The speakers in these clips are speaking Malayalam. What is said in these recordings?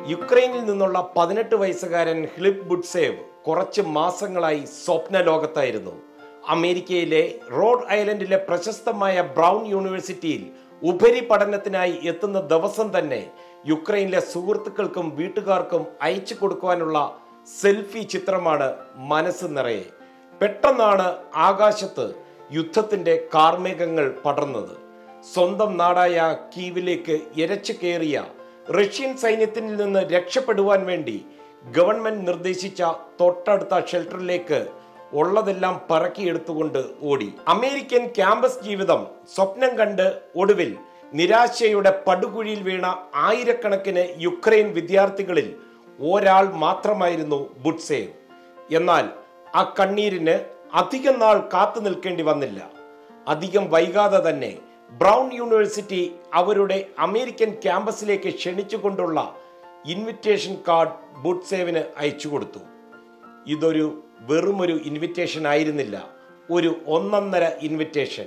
യുക്രൈനിൽ നിന്നുള്ള പതിനെട്ട് വയസ്സുകാരൻ ഹിലിപ് ബുഡ്സേവ് കുറച്ച് മാസങ്ങളായി സ്വപ്ന ലോകത്തായിരുന്നു അമേരിക്കയിലെ റോഡ് ഐലൻഡിലെ പ്രശസ്തമായ ബ്രൗൺ യൂണിവേഴ്സിറ്റിയിൽ ഉപരിപഠനത്തിനായി എത്തുന്ന ദിവസം തന്നെ യുക്രൈനിലെ സുഹൃത്തുക്കൾക്കും വീട്ടുകാർക്കും അയച്ചു കൊടുക്കുവാനുള്ള സെൽഫി ചിത്രമാണ് മനസ്സ് നിറയെ പെട്ടെന്നാണ് ആകാശത്ത് യുദ്ധത്തിന്റെ കാർമേഘങ്ങൾ പടർന്നത് സ്വന്തം നാടായ കീവിലേക്ക് ഇരച്ചു കയറിയ റഷ്യൻ സൈന്യത്തിൽ നിന്ന് രക്ഷപ്പെടുവാൻ വേണ്ടി ഗവൺമെന്റ് നിർദ്ദേശിച്ച തൊട്ടടുത്ത ഷെൽട്ടറിലേക്ക് ഉള്ളതെല്ലാം പറക്കിയെടുത്തുകൊണ്ട് ഓടി അമേരിക്കൻ ക്യാമ്പസ് ജീവിതം സ്വപ്നം കണ്ട് ഒടുവിൽ നിരാശയുടെ പടുകുഴിയിൽ വീണ ആയിരക്കണക്കിന് യുക്രൈൻ വിദ്യാർത്ഥികളിൽ ഒരാൾ മാത്രമായിരുന്നു ബുട്സേവ് എന്നാൽ ആ കണ്ണീരിന് അധികം നാൾ കാത്തു നിൽക്കേണ്ടി വന്നില്ല അധികം വൈകാതെ തന്നെ ബ്രൗൺ യൂണിവേഴ്സിറ്റി അവരുടെ അമേരിക്കൻ ക്യാമ്പസിലേക്ക് ക്ഷണിച്ചുകൊണ്ടുള്ള ഇൻവിറ്റേഷൻ കാർഡ് ബുട്സേവിന് അയച്ചു കൊടുത്തു ഇതൊരു വെറുമൊരു ഇൻവിറ്റേഷൻ ആയിരുന്നില്ല ഒരു ഒന്നൊന്നര ഇൻവിറ്റേഷൻ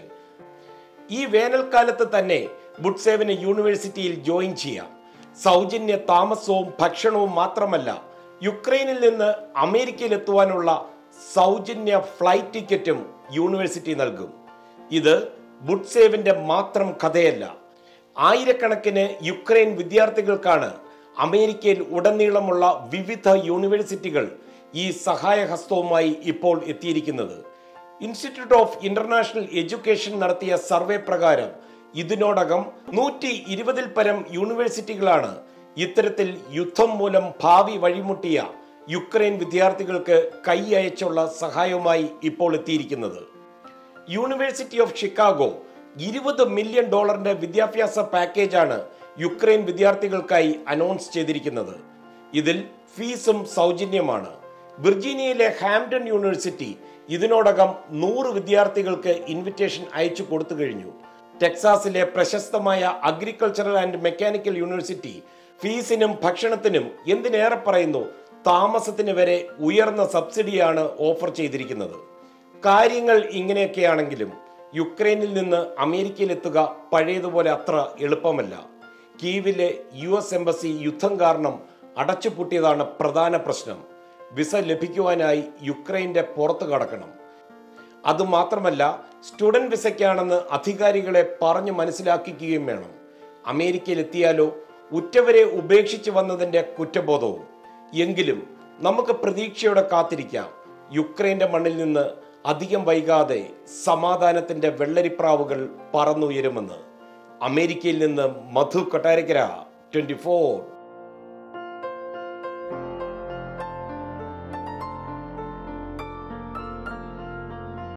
ഈ വേനൽക്കാലത്ത് തന്നെ ബുട്സേവിന് യൂണിവേഴ്സിറ്റിയിൽ ജോയിൻ ചെയ്യാം സൗജന്യ താമസവും ഭക്ഷണവും മാത്രമല്ല യുക്രൈനിൽ നിന്ന് അമേരിക്കയിൽ എത്തുവാനുള്ള സൗജന്യ ഫ്ലൈറ്റ് ടിക്കറ്റും യൂണിവേഴ്സിറ്റി നൽകും ഇത് ബുട്സേവിന്റെ മാത്രം കഥയല്ല ആയിരക്കണക്കിന് യുക്രൈൻ വിദ്യാർത്ഥികൾക്കാണ് അമേരിക്കയിൽ ഉടനീളമുള്ള വിവിധ യൂണിവേഴ്സിറ്റികൾ ഈ സഹായഹസ്തവുമായി ഇപ്പോൾ എത്തിയിരിക്കുന്നത് ഇൻസ്റ്റിറ്റ്യൂട്ട് ഓഫ് ഇന്റർനാഷണൽ എഡ്യൂക്കേഷൻ നടത്തിയ സർവേ പ്രകാരം ഇതിനോടകം നൂറ്റി ഇരുപതിൽ പരം യൂണിവേഴ്സിറ്റികളാണ് ഇത്തരത്തിൽ യുദ്ധം മൂലം ഭാവി വഴിമുട്ടിയ യുക്രൈൻ വിദ്യാർത്ഥികൾക്ക് കൈ അയച്ചുള്ള സഹായവുമായി ഇപ്പോൾ എത്തിയിരിക്കുന്നത് യൂണിവേഴ്സിറ്റി ഓഫ് ഷിക്കാഗോ ഇരുപത് മില്യൺ ഡോളറിന്റെ വിദ്യാഭ്യാസ പാക്കേജാണ് യുക്രൈൻ വിദ്യാർത്ഥികൾക്കായി അനൗൺസ് ചെയ്തിരിക്കുന്നത് ഇതിൽ ഫീസും സൗജന്യമാണ് വിർജീനിയയിലെ ഹാംപ്ടൺ യൂണിവേഴ്സിറ്റി ഇതിനോടകം നൂറ് വിദ്യാർത്ഥികൾക്ക് ഇൻവിറ്റേഷൻ അയച്ചു കൊടുത്തു കഴിഞ്ഞു ടെക്സാസിലെ പ്രശസ്തമായ അഗ്രികൾച്ചറൽ ആൻഡ് മെക്കാനിക്കൽ യൂണിവേഴ്സിറ്റി ഫീസിനും ഭക്ഷണത്തിനും എന്തിനേറെ പറയുന്നു താമസത്തിന് വരെ ഉയർന്ന സബ്സിഡിയാണ് ഓഫർ ചെയ്തിരിക്കുന്നത് കാര്യങ്ങൾ ഇങ്ങനെയൊക്കെയാണെങ്കിലും യുക്രൈനിൽ നിന്ന് അമേരിക്കയിലെത്തുക പഴയതുപോലെ അത്ര എളുപ്പമല്ല കീവിലെ യു എസ് എംബസി യുദ്ധം കാരണം അടച്ചുപൂട്ടിയതാണ് പ്രധാന പ്രശ്നം വിസ ലഭിക്കുവാനായി യുക്രൈന്റെ പുറത്തു കടക്കണം അതുമാത്രമല്ല സ്റ്റുഡന്റ് വിസയ്ക്കാണെന്ന് അധികാരികളെ പറഞ്ഞു മനസ്സിലാക്കിക്കുകയും വേണം അമേരിക്കയിൽ എത്തിയാലോ ഉറ്റവരെ ഉപേക്ഷിച്ച് വന്നതിന്റെ കുറ്റബോധവും എങ്കിലും നമുക്ക് പ്രതീക്ഷയോടെ കാത്തിരിക്കാം യുക്രൈന്റെ മണ്ണിൽ നിന്ന് അധികം വൈകാതെ സമാധാനത്തിന്റെ വെള്ളരിപ്രാവുകൾ പറന്നുയരുമെന്ന് അമേരിക്കയിൽ നിന്ന് മധു കൊട്ടാരക്കര ട്വന്റി ഫോർ